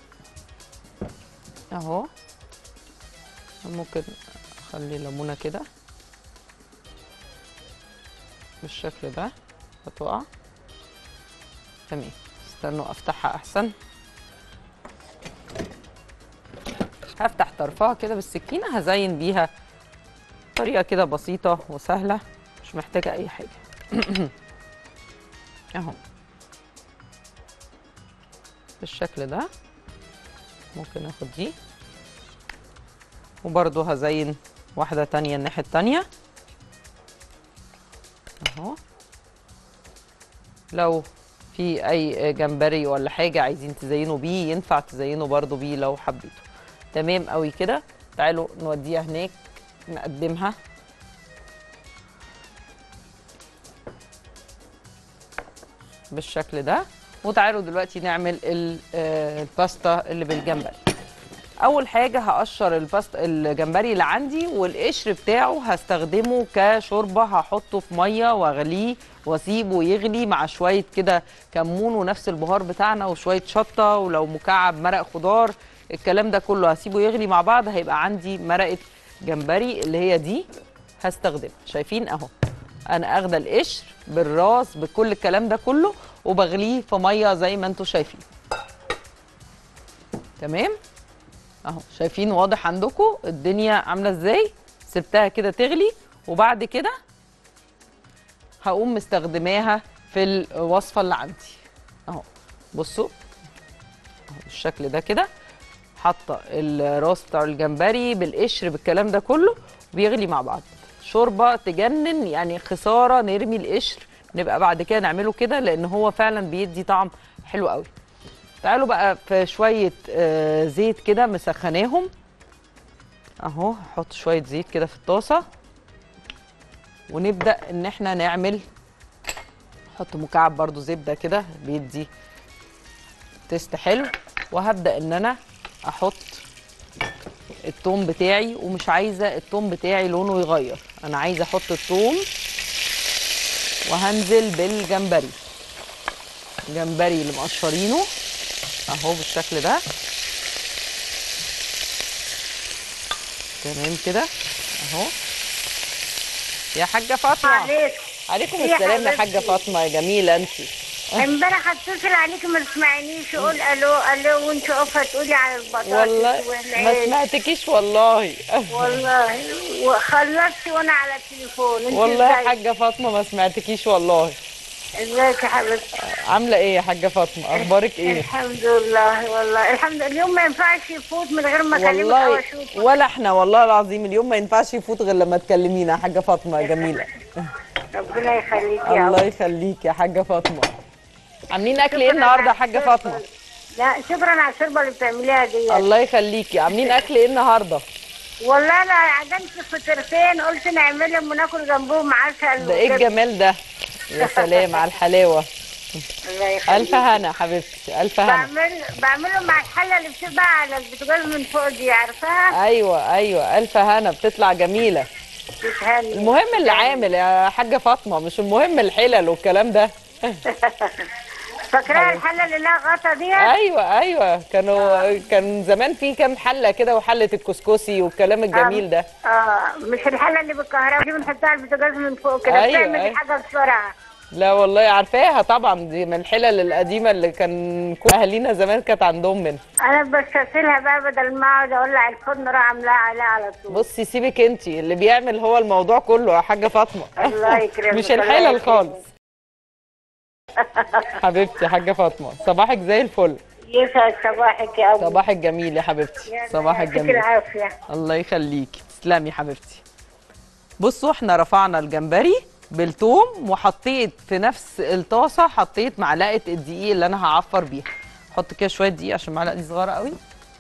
اهو ممكن اخلي ليمونه كده بالشكل ده هتقع تمام استنوا افتحها احسن هفتح طرفها كده بالسكينه هزين بيها طريقه كده بسيطه وسهله مش محتاجه اي حاجه اهو بالشكل ده ممكن اخد دي وبرضو هزين واحده تانية الناحيه التانية اهو لو في اي جمبري ولا حاجه عايزين تزينوا بيه ينفع تزينوا برضو بيه لو حبيتوا تمام قوي كده تعالوا نوديها هناك نقدمها بالشكل ده وتعالوا دلوقتي نعمل ال- آه، الباستا اللي بالجمبري اول حاجه هقشر الباستا الجمبري اللي عندي والقشر بتاعه هستخدمه كشوربه هحطه في ميه واغليه واسيبه يغلي مع شويه كده كمون ونفس البهار بتاعنا وشويه شطه ولو مكعب مرق خضار الكلام ده كله هسيبه يغلي مع بعض هيبقى عندي مرقه جمبري اللي هي دي هستخدمها شايفين اهو انا اخده القشر بالراس بكل الكلام ده كله وبغليه في ميه زي ما انتم شايفين تمام اهو شايفين واضح عندكم الدنيا عامله ازاي سبتها كده تغلي وبعد كده هقوم مستخدماها في الوصفه اللي عندي اهو بصوا اهو بالشكل ده كده حاطه الراس بتاع الجمبري بالقشر بالكلام ده كله بيغلي مع بعض شوربه تجنن يعني خساره نرمي القشر نبقى بعد كده نعمله كده لان هو فعلا بيدي طعم حلو قوي تعالوا بقى في شويه آه، زيت كده مسخناهم اهو هحط شويه زيت كده في الطاسه ونبدا ان احنا نعمل نحط مكعب برضو زبده كده بيدي تيست حلو وهبدا ان انا احط التوم بتاعي ومش عايزه التوم بتاعي لونه يغير انا عايزه احط التوم وهنزل بالجمبري الجمبري اللي مقشرينه اهو بالشكل ده تمام كده اهو يا حاجه فاطمه عليك عليكم يا السلام يا حبيبتي. حاجه فاطمه يا جميله انت امبارح اتصل عليك ما تسمعنيش اقول الو الو وانت واقفه تقولي على البطاطس والله ما والعيش سمعتكيش والله والله وخلصت وانا على التليفون انت والله يا ازيك؟ حاجه فاطمه ما سمعتكيش والله ازيك يا حبيبتي عامله ايه يا حاجه فاطمه اخبارك ايه الحمد لله والله الحمد لله اليوم ما ينفعش يفوت من غير ما اكلمك او والله اشوفك ولا احنا والله العظيم اليوم ما ينفعش يفوت غير لما تكلمينا يا حاجه فاطمه يا جميله ربنا يخليك يا الله رب يخليك يا حاجه فاطمه عاملين اكل ايه النهارده يا حاجه فاطمه لا شكرا على الشوربه اللي بتعمليها دي الله يخليكي عاملين اكل ايه النهارده والله انا عجنت فطيرتين قلت نعملهم وناكل جنبهم عسل ده ايه وكده. الجمال ده يا سلام على الحلاوه الله يخليك الف هنا حبيبتي الف هنا بعمل بعملهم مع الحله اللي بتبقى على البوتاجاز من فوق دي عارفاها ايوه ايوه الف هنا بتطلع جميله بتهني المهم اللي عامل يا حاجه فاطمه مش المهم الحلل والكلام ده فاكراها الحله اللي لها غطا دي ايوه ايوه كانوا كان زمان في كام حله كده وحله الكسكسي والكلام الجميل ده اه مش الحله اللي بالكهرباء دي بنحطها على البوتاجاز من فوق كده أيوة، بتعمل أيوة. حاجه بسرعه لا والله عارفاها طبعا دي من الحلل القديمه اللي كان كل اهالينا زمان كانت عندهم منها انا بستسهلها بقى بدل ما اقعد اولع الفرن اروح عاملاها عليها على طول بصي سيبك انت اللي بيعمل هو الموضوع كله يا حاجه فاطمه الله يكرمك مش الله الحلل يكرمك. خالص حبيبتي يا حاجه فاطمه صباحك زي الفل يسعد صباحك يا ابو صباحك جميل يا حبيبتي صباحك يعطيك جميل العافيه الله يخليكي تسلمي حبيبتي بصوا احنا رفعنا الجمبري بالثوم وحطيت في نفس الطاسه حطيت معلقه الدقيق اللي انا هعفر بيها احط كده شويه دقيق عشان المعلقه دي صغيره قوي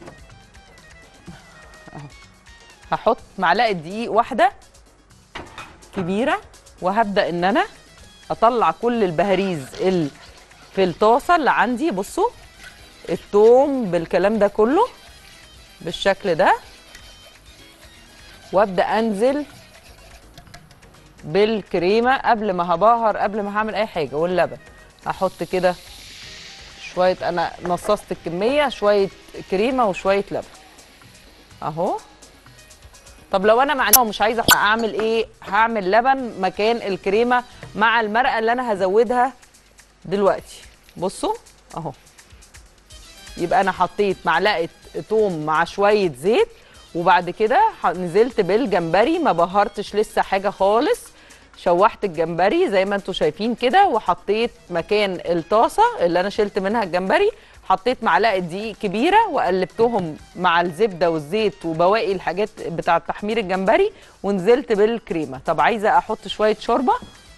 اهو هحط معلقه دقيق واحده كبيره وهبدا ان انا اطلع كل البهاريز اللي في الطاسه اللي عندي بصوا الثوم بالكلام ده كله بالشكل ده وابدا انزل بالكريمه قبل ما هبهر قبل ما هعمل اي حاجه واللبن هحط كده شويه انا نصصت الكميه شويه كريمه وشويه لبن اهو طب لو انا معناه مش عايزه اعمل ايه هعمل لبن مكان الكريمه مع المرقه اللي انا هزودها دلوقتي بصوا اهو يبقى انا حطيت معلقه توم مع شويه زيت وبعد كده ح- نزلت بالجمبري ما بهرتش لسه حاجه خالص شوحت الجمبري زي ما انتم شايفين كده وحطيت مكان الطاسه اللي انا شلت منها الجمبري حطيت معلقه دقيق كبيره وقلبتهم مع الزبده والزيت وبواقي الحاجات بتاعه تحمير الجمبري ونزلت بالكريمه طب عايزه احط شويه شوربه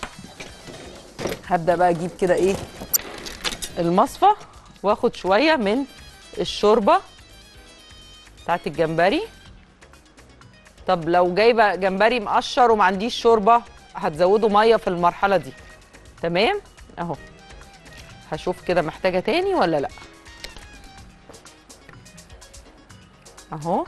هبدا بقى اجيب كده ايه المصفى واخد شويه من الشوربه بتاعت الجمبري طب لو جايبه جمبري مقشر وما عنديش شوربه هتزودوا ميه في المرحله دي تمام اهو هشوف كده محتاجه تاني ولا لا اهو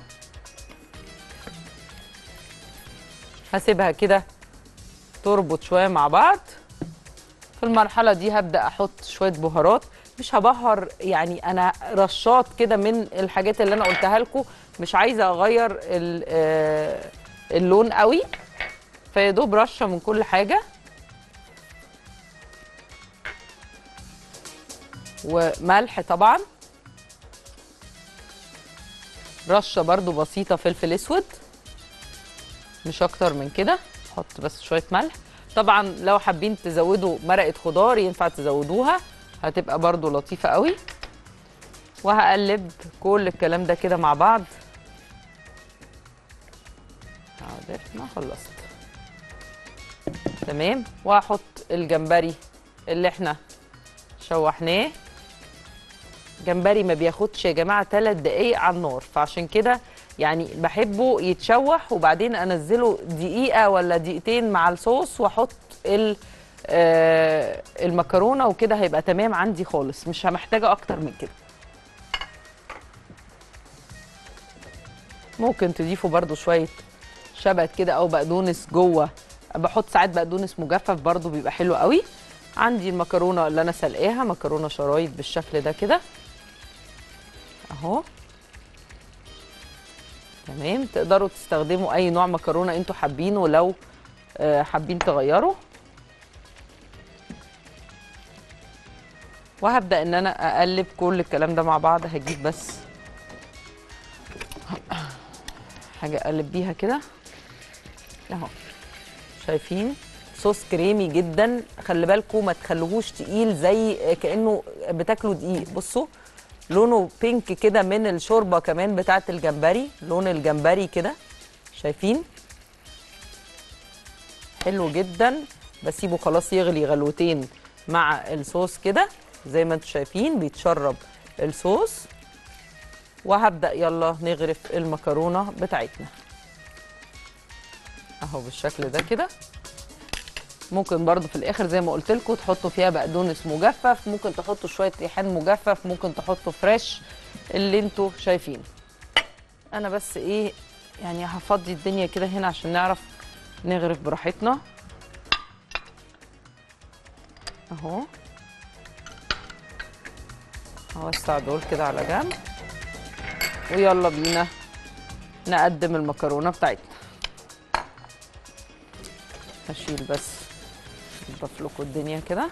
هسيبها كده تربط شويه مع بعض في المرحله دي هبدا احط شويه بهارات مش هبهر يعني انا رشات كده من الحاجات اللي انا قلتها لكم مش عايزه اغير ال- آه، اللون قوي فيا دوب رشه من كل حاجه وملح طبعا رشه برضو بسيطه فلفل اسود مش اكتر من كده احط بس شويه ملح طبعا لو حابين تزودوا مرقه خضار ينفع تزودوها هتبقى برضو لطيفه قوي وهقلب كل الكلام ده كده مع بعض حاضر ما خلصت تمام وهحط الجمبري اللي احنا شوحناه جمبري ما بياخدش يا جماعه ثلاث دقايق على النار فعشان كده يعني بحبه يتشوح وبعدين انزله دقيقه ولا دقيقتين مع الصوص واحط ال آه، المكرونه وكده هيبقى تمام عندي خالص مش محتاجه اكتر من كده ممكن تضيفوا برضو شويه شبت كده او بقدونس جوه بحط ساعات بقدونس مجفف برضو بيبقى حلو قوي عندي المكرونه اللي انا سلقاها مكرونه شرايط بالشكل ده كده اهو تمام تقدروا تستخدموا اي نوع مكرونه انتوا حابينه لو آه، حابين تغيروا وهبدا ان انا اقلب كل الكلام ده مع بعض هجيب بس حاجه اقلب بيها كده اهو شايفين صوص كريمي جدا خلي بالكم ما تخلوهوش تقيل زي كانه بتاكلوا دقيق بصوا لونه بينك كده من الشوربه كمان بتاعه الجمبري لون الجمبري كده شايفين حلو جدا بسيبه خلاص يغلي غلوتين مع الصوص كده زي ما انتم شايفين بيتشرب الصوص وهبدا يلا نغرف المكرونه بتاعتنا اهو بالشكل ده كده ممكن برضو في الاخر زي ما قلت لكم تحطوا فيها بقدونس مجفف ممكن تحطوا شويه ريحان مجفف ممكن تحطوا فريش اللي انتوا شايفينه انا بس ايه يعني هفضي الدنيا كده هنا عشان نعرف نغرف براحتنا اهو هوسع دول كده على جنب ويلا بينا نقدم المكرونه بتاعتنا هشيل بس اضيف لكم الدنيا كده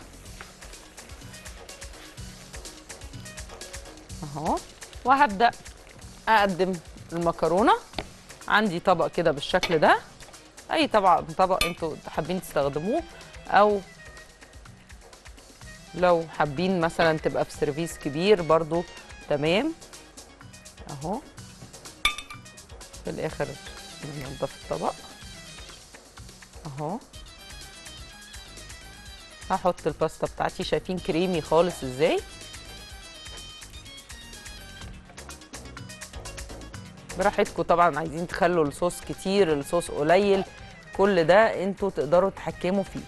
اهو وهبدا اقدم المكرونه عندي طبق كده بالشكل ده اي طبق طبق انتوا حابين تستخدموه او لو حابين مثلا تبقى في سيرفيس كبير برضو تمام اهو في الاخر ننضف الطبق اهو هحط الباستا بتاعتي شايفين كريمي خالص ازاي براحتكم طبعا عايزين تخلوا الصوص كتير الصوص قليل كل ده انتوا تقدروا تتحكموا فيه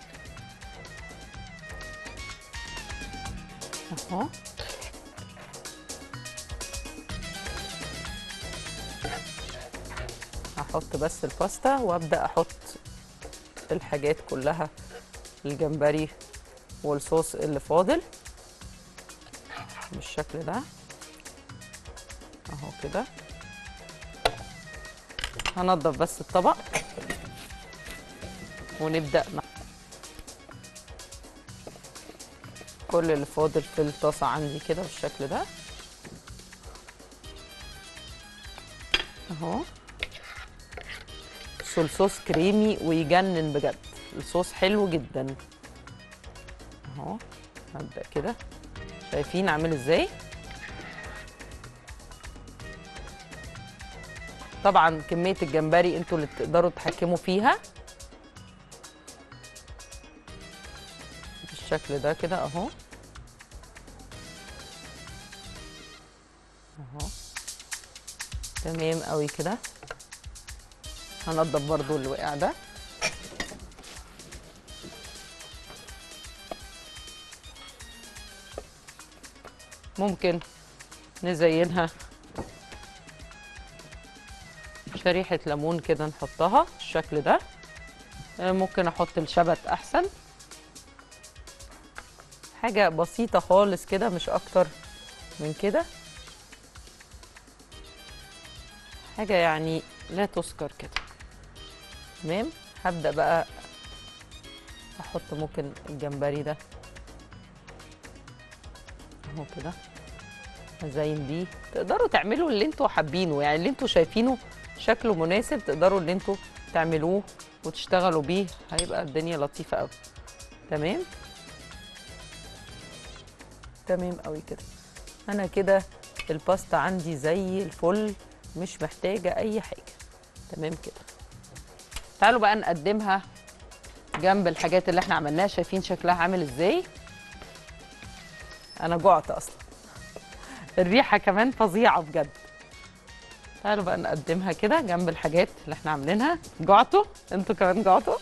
اهو هحط بس الباستا وابدا احط الحاجات كلها الجمبري والصوص اللي فاضل بالشكل ده اهو كده هنضف بس الطبق ونبدا مع كل اللي فاضل في الطاسه عندي كده بالشكل ده اهو بصوا الصوص كريمي ويجنن بجد الصوص حلو جدا اهو هبدا كده شايفين عامل ازاي طبعا كميه الجمبري انتوا اللي تقدروا تتحكموا فيها بالشكل ده كده اهو اهو تمام قوي كده هنضف برضو اللي وقع ده ممكن نزينها شريحة ليمون كده نحطها بالشكل ده آه، ممكن احط الشبت احسن حاجة بسيطة خالص كده مش اكتر من كده حاجة يعني لا تذكر كده تمام هبدأ بقى احط ممكن الجمبري ده اهو كده ازين بيه تقدروا تعملوا اللي انتوا حابينه يعني اللي انتوا شايفينه شكله مناسب تقدروا اللي انتوا تعملوه وتشتغلوا بيه هيبقى الدنيا لطيفة قوي تمام تمام قوي كده انا كده الباستا عندي زي الفل مش محتاجة اي حاجة تمام كده تعالوا بقى نقدمها جنب الحاجات اللي احنا عملناها شايفين شكلها عامل ازاي انا جعت اصلا الريحه كمان فظيعه بجد تعالوا بقى نقدمها كده جنب الحاجات اللي احنا عاملينها جعتوا انتوا كمان جعتوا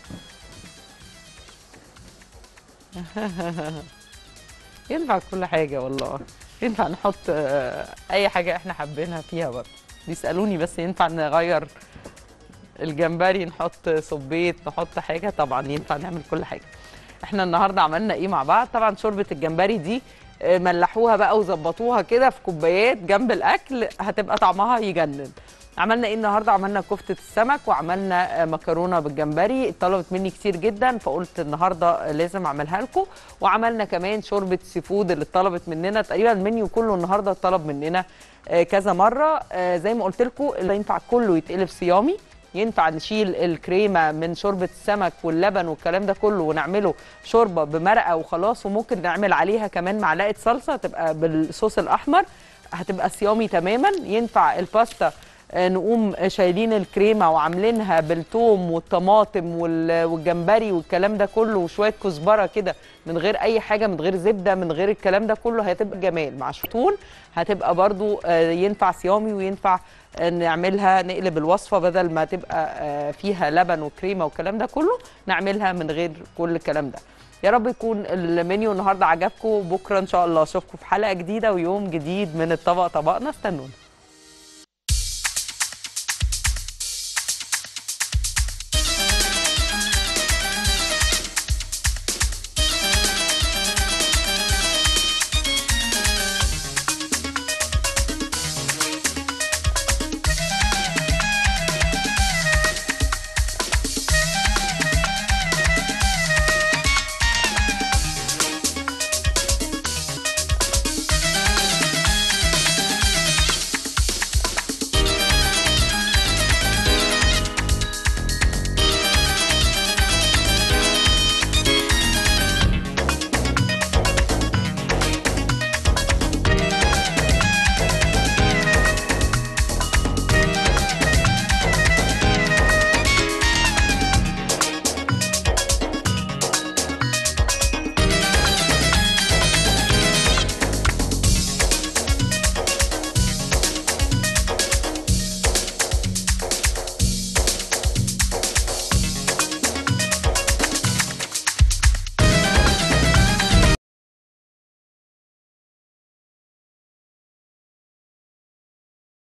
ينفع كل حاجه والله ينفع نحط آه، اي حاجه احنا حابينها فيها برضه بيسالوني بس ينفع نغير الجمبري نحط صبيت نحط حاجه طبعا ينفع نعمل كل حاجه احنا النهارده عملنا ايه مع بعض طبعا شوربه الجمبري دي آه، ملحوها بقى وظبطوها كده في كوبايات جنب الاكل هتبقى طعمها يجنن عملنا ايه النهارده عملنا كفته السمك وعملنا آه، مكرونه بالجمبري طلبت مني كتير جدا فقلت النهارده لازم اعملها لكم وعملنا كمان شوربه سي فود اللي اتطلبت مننا تقريبا المنيو كله النهارده اتطلب مننا آه، كذا مره آه، زي ما قلت لكم اللي ينفع كله يتقلب صيامي ينفع نشيل الكريمه من شوربه السمك واللبن والكلام ده كله ونعمله شوربه بمرقه وخلاص وممكن نعمل عليها كمان معلقه صلصه تبقى بالصوص الاحمر هتبقى صيامي تماما ينفع الباستا آه، نقوم شايلين الكريمه وعاملينها بالثوم والطماطم وال- والجمبري والكلام ده كله وشويه كزبره كده من غير اي حاجه من غير زبده من غير الكلام ده كله هتبقى جمال مع شطون هتبقى برضو آه، ينفع صيامي وينفع آه، نعملها نقلب الوصفه بدل ما تبقى آه، فيها لبن وكريمه والكلام ده كله نعملها من غير كل الكلام ده يا رب يكون المنيو النهارده عجبكم بكره ان شاء الله اشوفكم في حلقه جديده ويوم جديد من الطبق طبقنا استنونا